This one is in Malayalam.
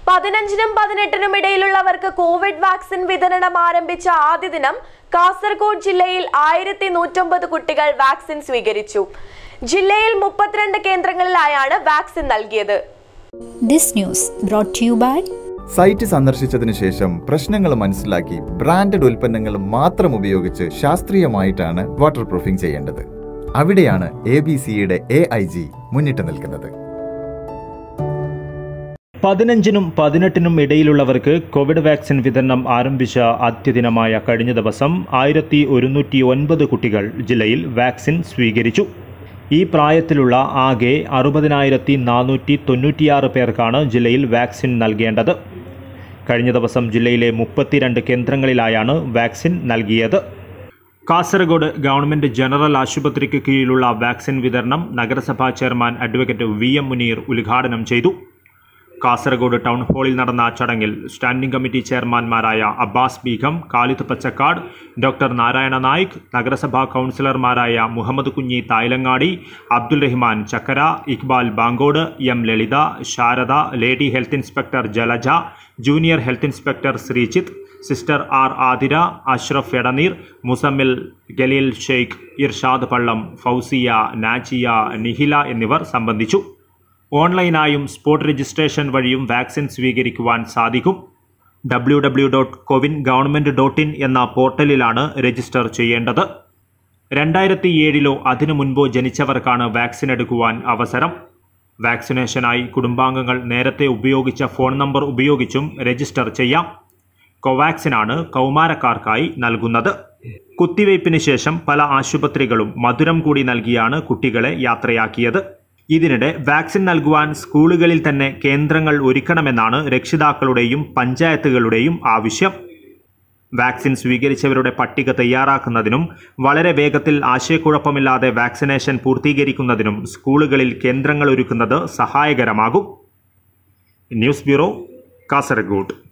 പതിനഞ്ചിനും പതിനെട്ടിനും ഇടയിലുള്ളവർക്ക് കോവിഡ് വാക്സിൻ വിതരണം ആരംഭിച്ച ആദ്യ ദിനം കാസർഗോഡ് ജില്ലയിൽ ആയിരത്തി നൂറ്റൊമ്പത് കുട്ടികൾ വാക്സിൻ സ്വീകരിച്ചു ജില്ലയിൽ മുപ്പത്തിരണ്ട് കേന്ദ്രങ്ങളിലായാണ് വാക്സിൻ നൽകിയത് This news brought to you by site സന്ദർശിച്ചതിനു ശേഷം പ്രശ്നങ്ങൾ മനസ്സിലാക്കി ബ്രാൻഡഡ് ഉൽപ്പന്നങ്ങൾ മാത്രം ഉപയോഗിച്ച് ശാസ്ത്രീയമായിട്ടാണ് വാട്ടർ പ്രൂഫിംഗ് ചെയ്യേണ്ടത് അവിടെയാണ് എ ബി സിയുടെ എ ഐ ജി മുന്നിട്ട് നിൽക്കുന്നത് പതിനഞ്ചിനും പതിനെട്ടിനും ഇടയിലുള്ളവർക്ക് കോവിഡ് വാക്സിൻ വിതരണം ആരംഭിച്ച ആദ്യദിനമായ കഴിഞ്ഞ ദിവസം ആയിരത്തി ഒരുന്നൂറ്റി ഒൻപത് കുട്ടികൾ ജില്ലയിൽ വാക്സിൻ സ്വീകരിച്ചു ഈ പ്രായത്തിലുള്ള ആകെ അറുപതിനായിരത്തി നാനൂറ്റി തൊണ്ണൂറ്റിയാറ് പേർക്കാണ് ജില്ലയിൽ വാക്സിൻ നൽകേണ്ടത് കഴിഞ്ഞ ദിവസം ജില്ലയിലെ മുപ്പത്തിരണ്ട് കേന്ദ്രങ്ങളിലായാണ് വാക്സിൻ നൽകിയത് കാസർഗോഡ് ഗവൺമെന്റ് ജനറൽ ആശുപത്രിക്ക് കീഴിലുള്ള വാക്സിൻ വിതരണം നഗരസഭാ chairman advocate V M Muneer ഉദ്ഘാടനം ചെയ്തു കാസർഗോഡ് ടൗൺ ഹാളിൽ നടന്ന ചടങ്ങിൽ സ്റ്റാൻഡിംഗ് കമ്മിറ്റി ചെയർമാൻമാരായ അബ്ബാസ് ബീഗം കാലിദ് പച്ചക്കാട് ഡോക്ടർ നാരായണ നായിക് നഗരസഭാ കൗൺസിലർമാരായ Muhammad Kunhi Thayalangadi Abdul Rahman Chakkara Iqbal Bankod M Lalitha Sarada lady health inspector Jalaja junior health inspector Sreejith sister R Athira Ashraf Edneer Musammil Galeel Sheikh Irshad Pallam Fousiya Najiya Nihila എന്നിവർ സംബന്ധിച്ചു ഓൺലൈനായും സ്പോട്ട് രജിസ്ട്രേഷൻ വഴിയും വാക്സിൻ സ്വീകരിക്കുവാൻ സാധിക്കും W W dot CoWIN government dot in എന്ന പോർട്ടലിലാണ് രജിസ്റ്റർ ചെയ്യേണ്ടത് രണ്ടായിരത്തി ഏഴിലോ അതിനു മുൻപോ ജനിച്ചവർക്കാണ് വാക്സിൻ എടുക്കുവാൻ അവസരം വാക്സിനേഷനായി കുടുംബാംഗങ്ങൾ നേരത്തെ ഉപയോഗിച്ച ഫോൺ നമ്പർ ഉപയോഗിച്ചും രജിസ്റ്റർ ചെയ്യാം കോവാക്സിനാണ് കൗമാരക്കാർക്കായി നൽകുന്നത് കുത്തിവയ്പ്പിന് ശേഷം പല ആശുപത്രികളും മധുരം കൂടി നൽകിയാണ് കുട്ടികളെ യാത്രയാക്കിയത് ഇതിനിടെ വാക്സിൻ നൽകുവാൻ സ്കൂളുകളിൽ തന്നെ കേന്ദ്രങ്ങൾ ഒരുക്കണമെന്നാണ് രക്ഷിതാക്കളുടെയും പഞ്ചായത്തുകളുടെയും ആവശ്യം വാക്സിൻ സ്വീകരിച്ചവരുടെ പട്ടിക തയ്യാറാക്കുന്നതിനും വളരെ വേഗത്തിൽ ആശയക്കുഴപ്പമില്ലാതെ വാക്സിനേഷൻ പൂർത്തീകരിക്കുന്നതിനും സ്കൂളുകളിൽ കേന്ദ്രങ്ങൾ ഒരുക്കുന്നത് സഹായകരമാകും ന്യൂസ് ബ്യൂറോ കാസർഗോഡ്